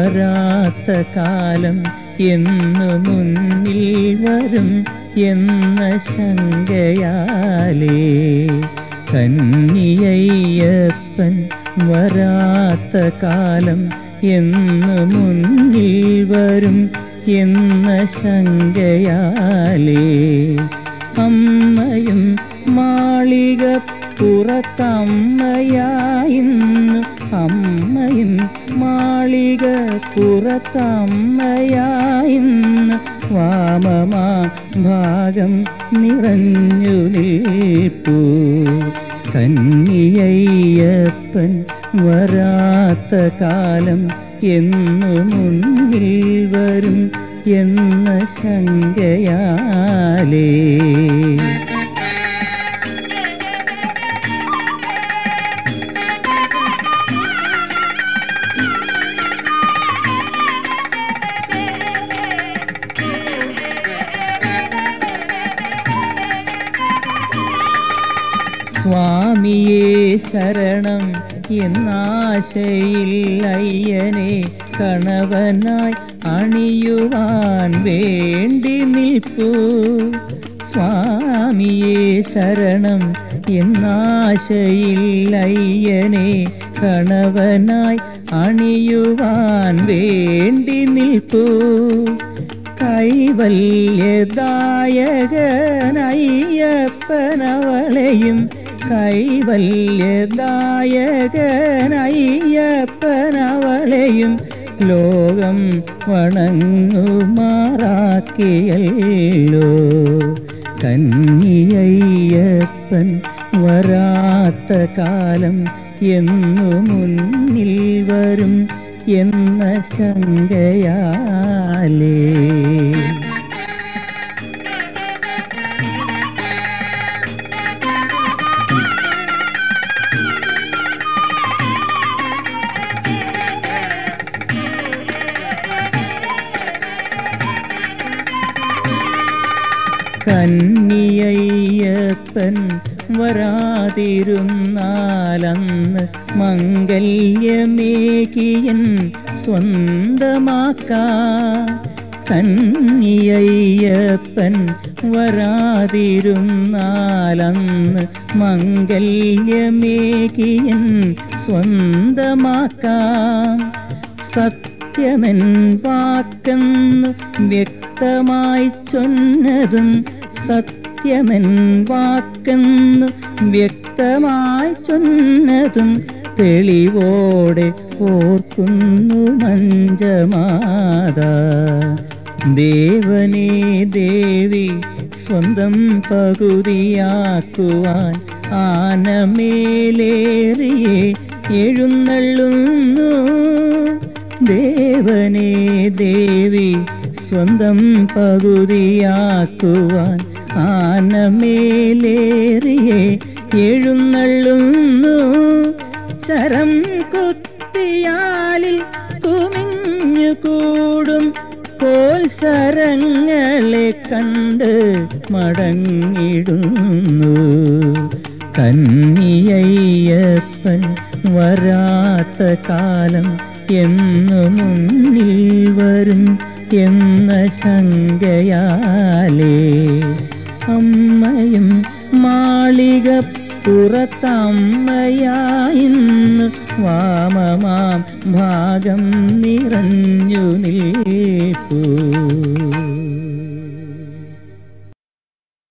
വരാത്ത കാലം എന്നു മുന്നിൽ വരും എന്ന ശങ്കയാലേ കന്നിയയ്യപ്പൻ വരാത്ത കാലം എന്നു മുന്നിൽ വരും എന്ന ശങ്കയാലേ അമ്മയും മാളിക പുറത്തമ്മയായിന്ന് അമ്മയും മാളിക പുറത്തമ്മയായിന്ന് വാമമാ ഭാഗം നിറഞ്ഞു നിൽപ്പൂ കന്നിയയ്യപ്പൻ വരാത്ത കാലം എന്നു മുന്നിൽ വരും എന്ന ശങ്കയാലേ സ്വാമിയേ ശരണം എന്നാശയിൽ അയ്യനെ കണവനായി അണിയുവാൻ വേണ്ടി നിൽപ്പൂ സ്വാമിയേ ശരണം എന്നാശയിൽ അയ്യനെ കണവനായി അണിയുവാൻ വേണ്ടി നിൽപ്പൂ കൈവല്യദായകനയ്യപ്പനവളെയും കൈവല്യദായകനയ്യപ്പനവളെയും ലോകം വണങ്ങുമാറാക്കിയല്ലോ കന്നിയയ്യപ്പൻ വരാത്ത കാലം എന്നു മുന്നിൽ വരും എന്ന ശങ്കയാലേ കന്നിയയ്യപ്പൻ വരാതിരുന്നാലന്ന് മംഗല്യമേകിയൻ സ്വന്തമാക്കാ കന്നിയയ്യപ്പൻ വരാതിരുന്നാലന്ന് മംഗല്യമേകിയൻ സ്വന്തമാക്കാം സത്യമെൻ വാക്കെന്നു വ്യക്തമായി ചൊന്നതും സത്യമെൻ വാക്കെന്നു വ്യക്തമായി ചൊന്നതും തെളിവോടെ ഓർക്കുന്നു മഞ്ചമാത ദേവനേ ദേവി സ്വന്തം പകുതിയാക്കുവാൻ ആനമേലേറിയെ എഴുന്നള്ളുന്നു ദേവനേ ദേവി സ്വന്തം പകുതിയാക്കുവാൻ ആനമേലേറിയെ എഴുന്നള്ളുന്നു ശരം കുത്തിയാലിൽ കുമിഞ്ഞു കൂടും കോൽസരങ്ങളെ കണ്ട് മടങ്ങിടുന്നു കന്നിയയ്യപ്പൻ വരാത്ത കാലം എന്നു മുന്നിൽ വരും എന്ന ശങ്കയാലേ അമ്മയും മാളിക പുറത്തമ്മയായിന്ന് വാമമാം ഭാഗം നിറഞ്ഞു നിൽപ്പൂ